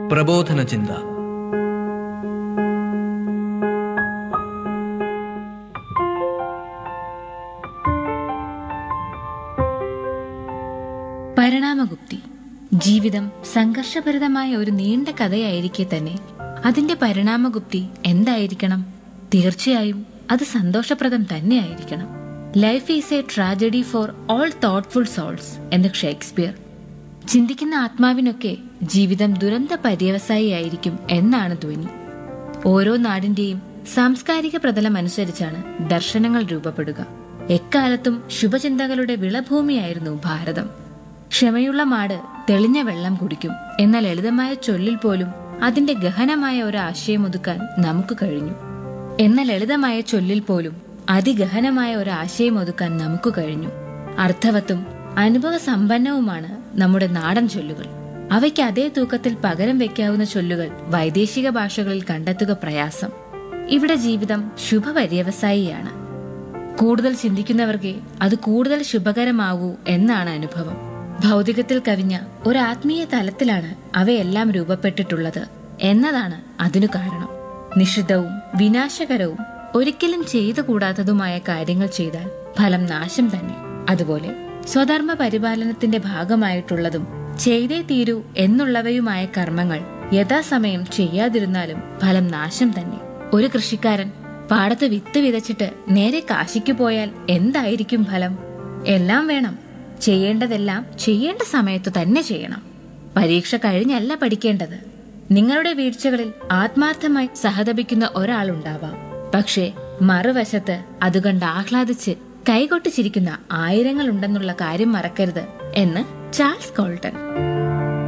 പ്രബോധന ചിന്ത പരിണാമഗുപ്തി ജീവിതം സംഘർഷഭരിതമായ ഒരു നീണ്ട കഥയായിരിക്കെ തന്നെ അതിന്റെ പരിണാമഗുപ്തി എന്തായിരിക്കണം തീർച്ചയായും അത് സന്തോഷപ്രദം തന്നെയായിരിക്കണം life is a tragedy for all thoughtful souls എന്ന് ഷേക്സ്പിയർ ചിന്തിക്കുന്ന ആത്മാവിനൊക്കെ ജീവിതം ദുരന്ത പര്യവസായിയായിരിക്കും എന്നാണ് ധ്വനി ഓരോ നാടിന്റെയും സാംസ്കാരിക പ്രതലം അനുസരിച്ചാണ് ദർശനങ്ങൾ രൂപപ്പെടുക എക്കാലത്തും ശുഭചിന്തകളുടെ വിളഭൂമിയായിരുന്നു ഭാരതം ക്ഷമയുള്ള മാട് തെളിഞ്ഞ വെള്ളം കുടിക്കും എന്ന ലളിതമായ ചൊല്ലിൽ പോലും അതിന്റെ ഗഹനമായ ഒരു ആശയം ഒതുക്കാൻ നമുക്ക് കഴിഞ്ഞു എന്ന ലളിതമായ ചൊല്ലിൽ പോലും അതിഗഹനമായ ഒരു ആശയം ഒതുക്കാൻ നമുക്ക് കഴിഞ്ഞു അർത്ഥവത്തും അനുഭവ സമ്പന്നവുമാണ് നമ്മുടെ നാടൻ ചൊല്ലുകൾ അവയ്ക്ക് അതേ തൂക്കത്തിൽ പകരം വെക്കാവുന്ന ചൊല്ലുകൾ വൈദേശിക ഭാഷകളിൽ കണ്ടെത്തുക പ്രയാസം ഇവിടെ ജീവിതം ശുഭപര്യവസായിയാണ് കൂടുതൽ ചിന്തിക്കുന്നവർക്ക് അത് കൂടുതൽ ശുഭകരമാവൂ എന്നാണ് അനുഭവം ഭൗതികത്തിൽ കവിഞ്ഞ ഒരു ആത്മീയ തലത്തിലാണ് അവയെല്ലാം രൂപപ്പെട്ടിട്ടുള്ളത് എന്നതാണ് അതിനു കാരണം നിഷിദ്ധവും വിനാശകരവും ഒരിക്കലും ചെയ്തുകൂടാത്തതുമായ കാര്യങ്ങൾ ചെയ്താൽ ഫലം നാശം തന്നെ അതുപോലെ സ്വധർമ്മ പരിപാലനത്തിന്റെ ഭാഗമായിട്ടുള്ളതും ചെയ്തേ തീരൂ എന്നുള്ളവയുമായ കർമ്മങ്ങൾ യഥാസമയം ചെയ്യാതിരുന്നാലും ഫലം നാശം തന്നെ ഒരു കൃഷിക്കാരൻ പാടത്ത് വിത്ത് വിതച്ചിട്ട് നേരെ കാശിക്ക് പോയാൽ എന്തായിരിക്കും ഫലം എല്ലാം വേണം ചെയ്യേണ്ടതെല്ലാം ചെയ്യേണ്ട സമയത്ത് തന്നെ ചെയ്യണം പരീക്ഷ കഴിഞ്ഞല്ല പഠിക്കേണ്ടത് നിങ്ങളുടെ വീഴ്ചകളിൽ ആത്മാർത്ഥമായി സഹതപിക്കുന്ന ഒരാളുണ്ടാവാം പക്ഷേ മറുവശത്ത് അതുകണ്ട് ആഹ്ലാദിച്ച് കൈകൊട്ട് ചിരിക്കുന്ന ആയിരങ്ങളുണ്ടെന്നുള്ള കാര്യം മറക്കരുത് എന്ന് ചാൾസ് കോൾട്ടൺ